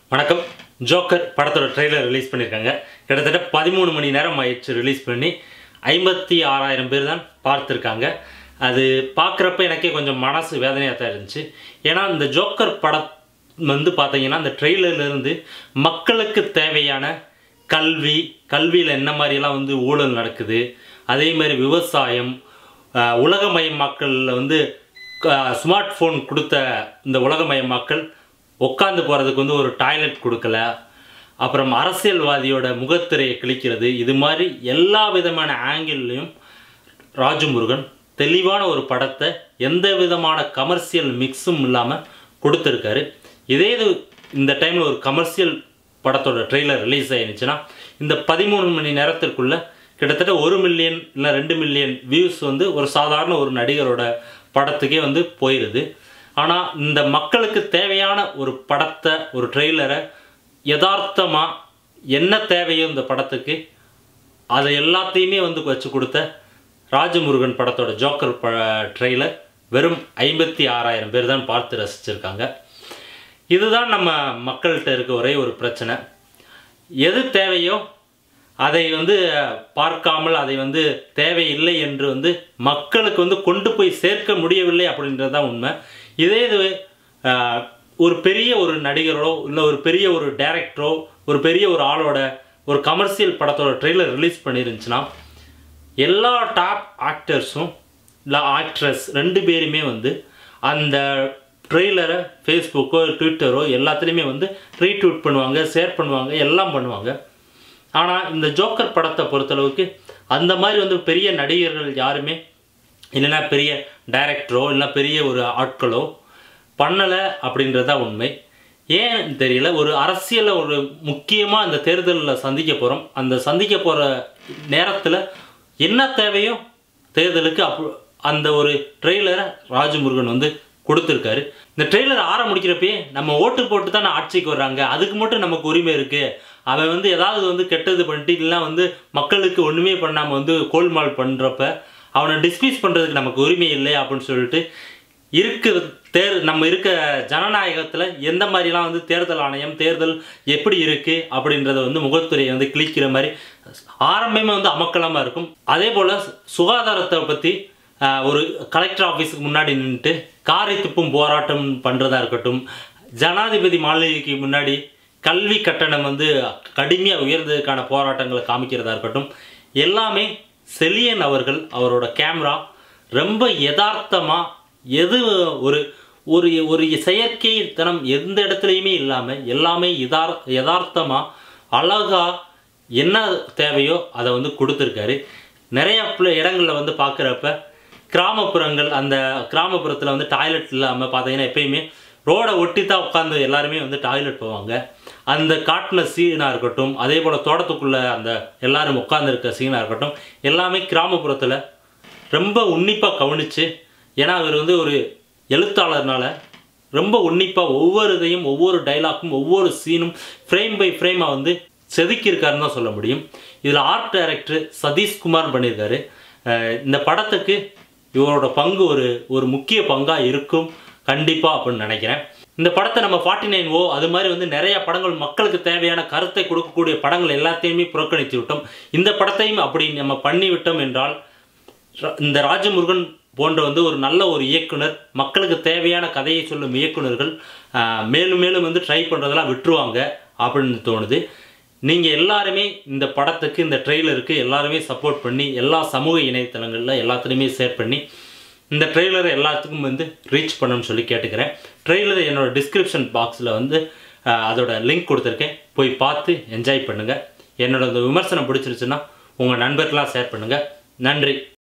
வணக்கம் ஜோக்கர் படத்தோட trailer release பண்ணியிருக்காங்க கிட்டத்தட்ட பதிமூணு மணி நேரம் ஆயிடுச்சு ரிலீஸ் பண்ணி ஐம்பத்தி ஆறாயிரம் பேர் தான் பார்த்துருக்காங்க அது பார்க்குறப்ப எனக்கே கொஞ்சம் மனசு வேதனையாக தான் இருந்துச்சு ஏன்னா இந்த ஜோக்கர் படம் வந்து பார்த்தீங்கன்னா அந்த ட்ரெய்லர்லேருந்து மக்களுக்கு தேவையான கல்வி கல்வியில் என்ன மாதிரிலாம் வந்து ஊழல் நடக்குது அதே மாதிரி விவசாயம் அஹ், உலகமயமாக்கலில் வந்து ஸ்மார்ட் ஃபோன் கொடுத்த இந்த உலகமயமாக்கல் உட்காந்து போகிறதுக்கு வந்து ஒரு டாய்லெட் கொடுக்கல அப்புறம் அரசியல்வாதியோட முகத்திரையை கிழிக்கிறது இது மாதிரி எல்லா விதமான ஆங்கிள்லையும் ராஜமுருகன் தெளிவான ஒரு படத்தை எந்த விதமான கமர்ஷியல் மிக்ஸும் இல்லாமல் கொடுத்துருக்காரு இதே இது இந்த டைமில் ஒரு கமர்ஷியல் படத்தோட ட்ரெய்லர் ரிலீஸ் ஆயிருந்துச்சுன்னா இந்த பதிமூணு மணி நேரத்திற்குள்ள கிட்டத்தட்ட ஒரு மில்லியன் இல்லை ரெண்டு மில்லியன் வியூஸ் வந்து ஒரு சாதாரண ஒரு நடிகரோட படத்துக்கே வந்து போயிடுது ஆனால் இந்த மக்களுக்கு தேவையான ஒரு படத்தை ஒரு ட்ரெய்லரை யதார்த்தமாக என்ன தேவையோ இந்த படத்துக்கு அதை எல்லாத்தையுமே வந்து வச்சு கொடுத்த ராஜமுருகன் படத்தோட ஜோக்கர் ப ட்ரெய்லர் வெறும் ஐம்பத்தி ஆறாயிரம் பேர் தான் பார்த்து ரசிச்சிருக்காங்க இதுதான் நம்ம மக்கள்கிட்ட இருக்க ஒரே ஒரு பிரச்சனை எது தேவையோ அதை வந்து பார்க்காமல் அதை வந்து தேவையில்லை என்று வந்து மக்களுக்கு வந்து கொண்டு போய் சேர்க்க முடியவில்லை அப்படின்றது தான் உண்மை இதே இது ஆஹ், ஒரு பெரிய ஒரு நடிகரோ இல்லை ஒரு பெரிய ஒரு டைரக்டரோ ஒரு பெரிய ஒரு ஆளோட ஒரு கமர்ஷியல் படத்தோட ட்ரெய்லர் ரிலீஸ் பண்ணிருந்துச்சுன்னா எல்லா டாப் ஆக்டர்ஸும் இல்லை ஆக்ட்ரஸ் ரெண்டு பேருமே வந்து அந்த ட்ரெய்லரை ஃபேஸ்புக்கோ ட்விட்டரோ எல்லாத்துலேயுமே வந்து ரீட்வீட் பண்ணுவாங்க ஷேர் பண்ணுவாங்க எல்லாம் பண்ணுவாங்க ஆனால் இந்த ஜோக்கர் படத்தை பொறுத்தளவுக்கு அந்த மாதிரி வந்து பெரிய நடிகர்கள் யாருமே இல்லைன்னா பெரிய டைரக்டரோ இல்லைன்னா பெரிய ஒரு ஆட்களோ பண்ணலை அப்படின்றது தான் உண்மை ஏன் தெரியல ஒரு அரசியலை ஒரு முக்கியமாக அந்த தேர்தலில் சந்திக்க போகிறோம் அந்த சந்திக்க போகிற நேரத்தில் என்ன தேவையோ தேர்தலுக்கு அப் அந்த ஒரு ட்ரெய்லரை ராஜமுருகன் வந்து கொடுத்துருக்காரு இந்த ட்ரெய்லர் ஆற முடிக்கிறப்பயே நம்ம ஓட்டு போட்டு தான் ஆட்சிக்கு வர்றாங்க அதுக்கு மட்டும் நமக்கு உரிமை இருக்குது அவன் வந்து ஏதாவது வந்து கெட்டது பண்ணிட்டு இல்லைன்னா வந்து மக்களுக்கு ஒன்றுமே பண்ணாமல் வந்து கோல்மால் பண்ணுறப்ப அவனை டிஸ்மிஸ் பண்ணுறதுக்கு நமக்கு உரிமை இல்லை அப்படின்னு சொல்லிட்டு இருக்கிற தேர் நம்ம இருக்க ஜனநாயகத்தில் எந்த மாதிரிலாம் வந்து தேர்தல் ஆணையம் தேர்தல் எப்படி இருக்குது அப்படின்றத வந்து முகத்துறையை வந்து கிழிக்கிற மாதிரி ஆரம்பமே வந்து அமக்கலமாக இருக்கும் அதே போல் சுகாதாரத்தை பற்றி ஒரு கலெக்டர் ஆஃபீஸுக்கு முன்னாடி நின்றுட்டு காரை துப்பும் போராட்டம் பண்ணுறதா இருக்கட்டும் ஜனாதிபதி மாளிகைக்கு முன்னாடி கல்வி கட்டணம் வந்து கடுமையாக உயர்ந்ததுக்கான போராட்டங்களை காமிக்கிறதா இருக்கட்டும் எல்லாமே செலியன் அவர்கள் அவரோட கேமரா ரொம்ப யதார்த்தமாக எது ஒரு ஒரு ஒரு செயற்கைத்தனம் எந்த இடத்துலையுமே இல்லாமல் எல்லாமே யதார் யதார்த்தமாக அழகாக என்ன தேவையோ அதை வந்து கொடுத்துருக்காரு நிறைய இடங்களில் வந்து பார்க்குறப்ப கிராமப்புறங்கள் அந்த கிராமப்புறத்தில் வந்து டாய்லெட் இல்லாமல் பார்த்தீங்கன்னா எப்பயுமே ரோடை ஒட்டி தான் உட்காந்து எல்லாருமே வந்து டாய்லெட் போவாங்க அந்த காட்டின சீனாக இருக்கட்டும் அதே போல் தோட்டத்துக்குள்ளே அந்த எல்லாரும் உட்காந்துருக்க சீனாக இருக்கட்டும் எல்லாமே கிராமப்புறத்தில் ரொம்ப உன்னிப்பாக கவனித்து ஏன்னா அவர் வந்து ஒரு எழுத்தாளர்னால ரொம்ப உன்னிப்பாக ஒவ்வொரு இதையும் ஒவ்வொரு டைலாக்கும் ஒவ்வொரு சீனும் ஃப்ரேம் பை ஃப்ரேமாக வந்து செதுக்கியிருக்காருன்னு தான் சொல்ல முடியும் இதில் ஆர்ட் டைரக்டர் சதீஷ்குமார் பண்ணியிருக்காரு அஹ் இந்த படத்துக்கு இவரோட பங்கு ஒரு ஒரு முக்கிய பங்காக இருக்கும் கண்டிப்பாக அப்படின்னு நினைக்கிறேன் இந்த படத்தை நம்ம ஃபார்ட்டி நைன் ஓ அது மாதிரி வந்து நிறைய படங்கள் மக்களுக்கு தேவையான கருத்தை கொடுக்கக்கூடிய படங்கள் எல்லாத்தையுமே புறக்கணித்து விட்டோம் இந்த படத்தையும் அப்படி நம்ம பண்ணி விட்டோம் என்றால் ர- இந்த ராஜமுருகன் போன்ற வந்து ஒரு நல்ல ஒரு இயக்குனர் மக்களுக்கு தேவையான கதையை சொல்லும் இயக்குனர்கள் ஆஹ், மேலும் மேலும் வந்து ட்ரை பண்ணுறதெல்லாம் விட்டுருவாங்க அப்படின்னு தோணுது நீங்கள் எல்லாருமே இந்த படத்துக்கு இந்த ட்ரெய்லருக்கு எல்லாருமே சப்போர்ட் பண்ணி எல்லா சமூக இணையதளங்களில் எல்லாத்துலேயுமே ஷேர் பண்ணி இந்த ட்ரெய்லரை எல்லாத்துக்கும் வந்து ரீச் பண்ணணும்னு சொல்லி கேட்டுக்கிறேன் ட்ரெய்லர் என்னோட டிஸ்கிரிப்ஷன் பாக்ஸில் வந்து ஆஹ், அதோட லிங்க் கொடுத்துருக்கேன் போய் பார்த்து என்ஜாய் பண்ணுங்கள் என்னோட இந்த விமர்சனம் பிடிச்சிருச்சுன்னா உங்கள் நண்பர்களாக ஷேர் பண்ணுங்கள் நன்றி